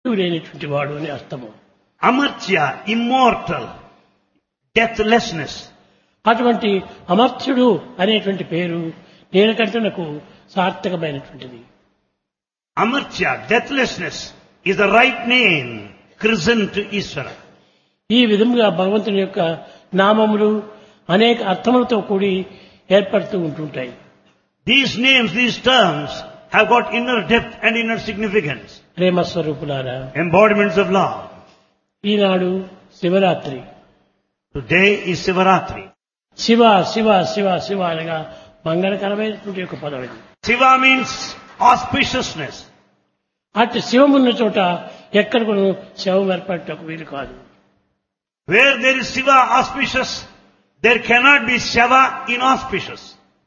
లేనిటువంటి వాడు అని అర్థము Amartya, immortal, deathlessness. అటువంటి అమర్త్యుడు అనేటువంటి పేరు నీలకంఠునకు సార్థకమైనటువంటిది Amartya, deathlessness, is the right name christened to Ishvara. ఈ విధంగా భగవంతుని యొక్క నామములు అనేక అర్థములతో కూడి ఏర్పడుతూ ఉంటుంటాయి These names, these terms have got inner depth and inner significance, ప్రేమ స్వరూపులారా embodiments of love. Eenadu Shivaratri Today is Sivaratri. Shiva Shiva Shiva Shiva అనగా మంగళకరమైనటువంటి యొక్క పదం ఇది Siva means auspiciousness. అటు శివమున్న చోట ఎక్కడ కూడా శవం ఏర్పడటకు వీలు కాదు Where there is Siva auspicious, there cannot be Shava inauspicious.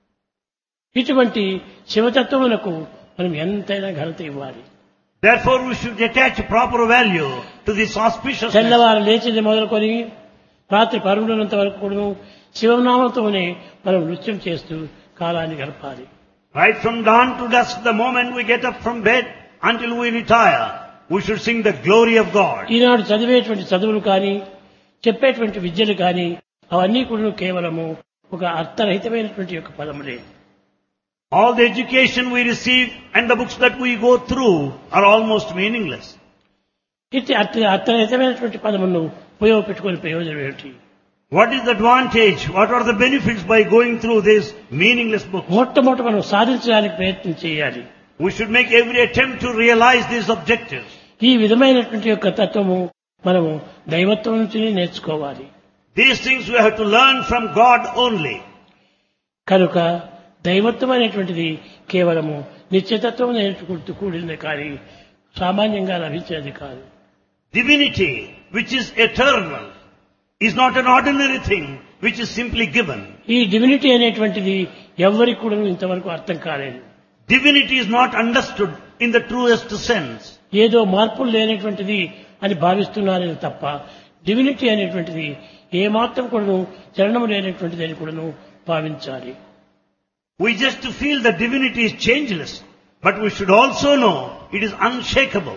ఇటువంటి శివతత్వములకు మనం ఎంతైనా ఘనత ఇవ్వాలి Therefore we should attach proper value to this auspiciousness. తెల్లవారు లేచింది మొదలుకొని రాత్రి పరుగునంత వరకు కూడా శివనామంతోనే మనం నృత్యం చేస్తూ కాలాన్ని గడపాలి Right from dawn to dusk, the moment we get up from bed until we retire, we should sing the glory of God. ఈనాడు చదివేటువంటి చదువులు కానీ చెప్పేటువంటి విద్యలు కానీ అవన్నీ కూడా కేవలము ఒక అర్థరహితమైనటువంటి యొక్క పదములే All the education we receive and the books that we go through are almost meaningless. ఇట్టి అర్థ అర్థరహితమైనటువంటి పదమును ఉపయోగపెట్టుకునే ప్రయోజనం ఏమిటి What is the advantage? What are the benefits by going through these meaningless books? మొట్టమొదట మనం సాధించడానికి ప్రయత్నం చేయాలి We should make every attempt to realize these objectives. ఈ విధమైనటువంటి యొక్క తత్వము మనము దైవత్వం నుంచి నేర్చుకోవాలి These things we have to learn from God only. కనుక దైవత్వం అనేటువంటిది కేవలము నిత్యతత్వం నేర్చుకుంటూ కూడింది కానీ సామాన్యంగా లభించేది కాదు Divinity, which is eternal, is not an ordinary thing which is simply given. ఈ డివినిటీ అనేటువంటిది ఎవరికి కూడా ఇంతవరకు అర్థం కాలేదు Divinity is not understood in the truest sense. ఏదో మార్పులు లేనటువంటిది అని భావిస్తున్నారని తప్ప డివినిటీ అనేటువంటిది ఏమాత్రం కూడాను చలనము లేనటువంటిది అని కూడాను భావించాలి We just feel that divinity is changeless, but we should also know it is unshakable.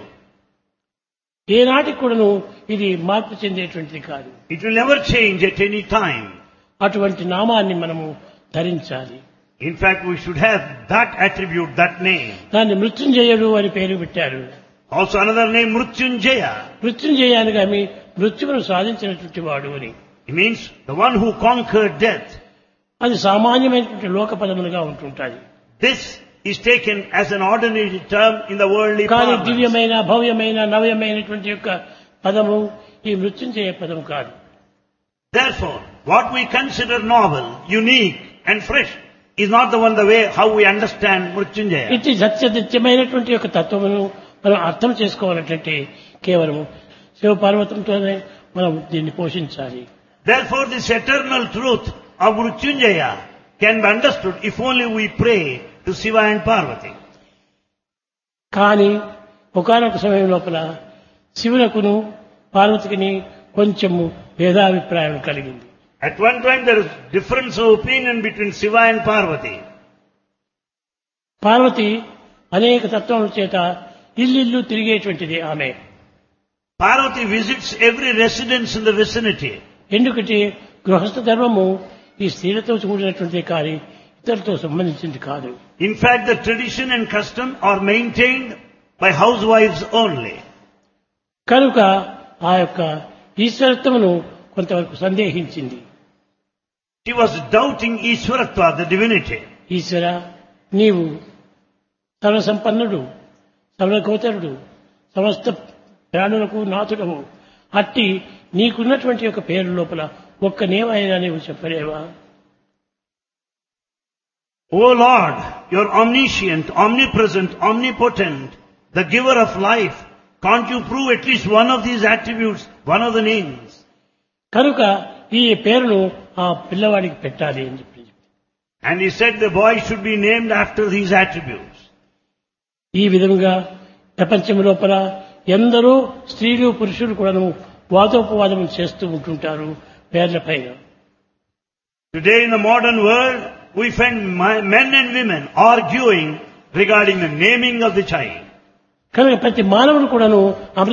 ఏనాటికి కూడాను ఇది మార్పు చెందేటువంటిది కాదు It will never change at any time. అటువంటి నామాన్ని మనము ధరించాలి In fact, we should have that attribute, that name. దాన్ని మృత్యుంజయుడు అని పేరు పెట్టారు Also another name, Mrutyunjaya. మృత్యుంజయ అనగా మీ మృత్యువును సాధించినటువంటి వాడు అని It means the one who conquered death. అది సామాన్యమైనటువంటి లోక పదములుగా ఉంటుంటాయి This is taken as an ordinary term in the worldly కానీ parlance. దివ్యమైన భవ్యమైన నవ్యమైనటువంటి యొక్క పదము ఈ మృత్యుంజయ పదము కాదు Therefore, what we consider novel, unique and fresh is not the one the way how we understand Mrutyunjaya. ఇట్టి సత్యనిత్యమైనటువంటి యొక్క తత్వమును మనం అర్థం చేసుకోవాలంటే కేవలం శివపార్వతంతోనే మనం దీన్ని పోషించాలి Therefore, this eternal truth of Mrutyunjaya can be understood if only we pray to Shiva and Parvati. కానీ ఒకనొక సమయం లోపల శివునకును పార్వతికిని కొంచెము భేదాభిప్రాయం కలిగింది At one time there is difference of opinion between Shiva and Parvati. Parvati అనేక తత్వముల చేత ఇల్లిల్లు తిరిగేటువంటిది ఆమె Parvati visits every residence in the vicinity. ఎందుకంటే గృహస్థ ధర్మము ఈ స్త్రీలతో కూడినటువంటిది కానీ ఇతరులతో సంబంధించింది కాదు In fact, the tradition and custom are maintained by housewives only. కనుక ఆ యొక్క ఈశ్వరత్వమును కొంతవరకు సందేహించింది She was doubting Ishwaratva, the divinity. ఈశ్వర నీవు సర్వసంపన్నుడు సర్వగోచరుడు సమస్త ప్రాణులకు నాథుడము అట్టి నీకున్నటువంటి యొక్క పేరు లోపల ఒక్క నేమైనా నీవు చెప్పలేవా O Lord, you're omniscient, omnipresent, omnipotent, the giver of life. Can't you prove at least one of these attributes, one of the names? కనుక ఈ పేరును ఆ పిల్లవాడికి పెట్టాలి అని చెప్పి And he said the boy should be named after these attributes. ఈ విధంగా ప్రపంచం లోపల ఎందరో స్త్రీలు పురుషులు కూడాను వాదోపవాదం చేస్తూ ఉంటుంటారు పేర్ల పైన Today in the modern world, we find mi- men and women arguing regarding the naming of the child. కనుక ప్రతి మానవుడు కూడాను అమృత